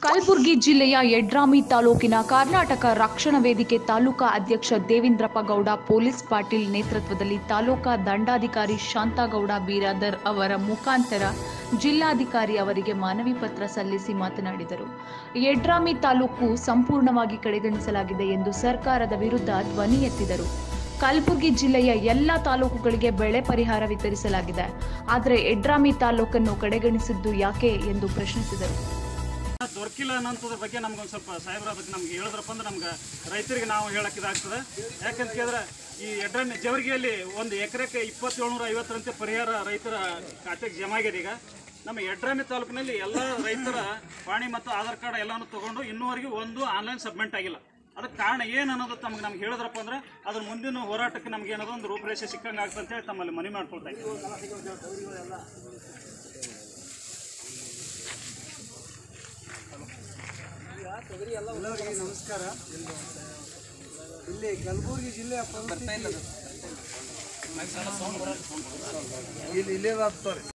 ಕಲಬುರಗಿ ಜಿಲ್ಲೆಯ ಯಡ್ರಾಮಿ ತಾಲೂಕಿನ ಕರ್ನಾಟಕ ರಕ್ಷಣಾ ವೇದಿಕೆ ತಾಲೂಕಾ ಅಧ್ಯಕ್ಷ ದೇವೇಂದ್ರಪ್ಪ ಗೌಡ ಪೊಲೀಸ್ ಪಾಟೀಲ್ ನೇತೃತ್ವದಲ್ಲಿ ತಾಲೂಕಾ ದಂಡಾಧಿಕಾರಿ ಶಾಂತಗೌಡ ಬೀರಾದರ್ ಅವರ ಮುಖಾಂತರ ಜಿಲ್ಲಾಧಿಕಾರಿ ಅವರಿಗೆ ಮನವಿ ಪತ್ರ ಸಲ್ಲಿಸಿ ಮಾತನಾಡಿದರು ಯಡ್ರಾಮಿ ತಾಲೂಕು ಸಂಪೂರ್ಣವಾಗಿ ಕಡೆಗಣಿಸಲಾಗಿದೆ ಎಂದು ಸರ್ಕಾರದ ವಿರುದ್ಧ ಧ್ವನಿ ಎತ್ತಿದರು ಕಲಬುರಗಿ ಜಿಲ್ಲೆಯ ಎಲ್ಲ ತಾಲೂಕುಗಳಿಗೆ ಬೆಳೆ ಪರಿಹಾರ ವಿತರಿಸಲಾಗಿದೆ ಆದರೆ ಯಡ್ರಾಮಿ ತಾಲೂಕನ್ನು ಕಡೆಗಣಿಸಿದ್ದು ಯಾಕೆ ಎಂದು ಪ್ರಶ್ನಿಸಿದರು ದೊರಕಿಲ್ಲ ಅನ್ನೋದ್ರ ಬಗ್ಗೆ ನಮ್ಗೆ ಒಂದು ಸ್ವಲ್ಪ ಸಾಹೇಬ್ರ ಬಗ್ಗೆ ನಮ್ಗೆ ಹೇಳಿದ್ರಪ್ಪ ಅಂದ್ರೆ ನಮ್ಗೆ ರೈತರಿಗೆ ನಾವು ಹೇಳಕ್ ಇದಾಗ್ತದೆ ಯಾಕಂತ ಕೇಳಿದ್ರೆ ಈ ಎಡ್ರನ್ನ ಜವರಿಗೆಯಲ್ಲಿ ಒಂದು ಎಕರೆಗೆ ಇಪ್ಪತ್ತೇಳ್ನೂರ ಐವತ್ತರಂತೆ ಪರಿಹಾರ ರೈತರ ಖಾತೆಗೆ ಜಮಾ ಆಗಿದೆ ಈಗ ನಮ್ಮ ಯಡ್ರಾಮಿ ತಾಲೂಕಿನಲ್ಲಿ ಎಲ್ಲ ರೈತರ ಪಾಣಿ ಮತ್ತು ಆಧಾರ್ ಕಾರ್ಡ್ ಎಲ್ಲಾನು ತಗೊಂಡು ಇನ್ನೂವರೆಗೆ ಒಂದು ಆನ್ಲೈನ್ ಸಬ್ಮಿಟ್ ಆಗಿಲ್ಲ ಅದಕ್ಕೆ ಕಾರಣ ಏನು ಅನ್ನೋದು ತಮ್ಗೆ ನಮ್ಗೆ ಹೇಳಿದ್ರಪ್ಪ ಅಂದ್ರೆ ಅದ್ರ ಮುಂದಿನ ಹೋರಾಟಕ್ಕೆ ನಮ್ಗೆ ಏನೋ ಒಂದು ರೂಪರೇಷೆ ಸಿಕ್ಕಂಗೆ ಆಗ್ತದೆ ಅಂತೇಳಿ ತಮ್ಮಲ್ಲಿ ಮನವಿ ಮಾಡ್ಕೊಳ್ತಾ ಇದ್ದೀವಿ ಎಲ್ಲರಿಗೂ ನಮಸ್ಕಾರ ಇಲ್ಲಿ ಕಲಬುರಗಿ ಜಿಲ್ಲೆಯ ಪರಿಸ್ಥಿತಿ ಇಲ್ಲಿ ಇಲ್ಲೇ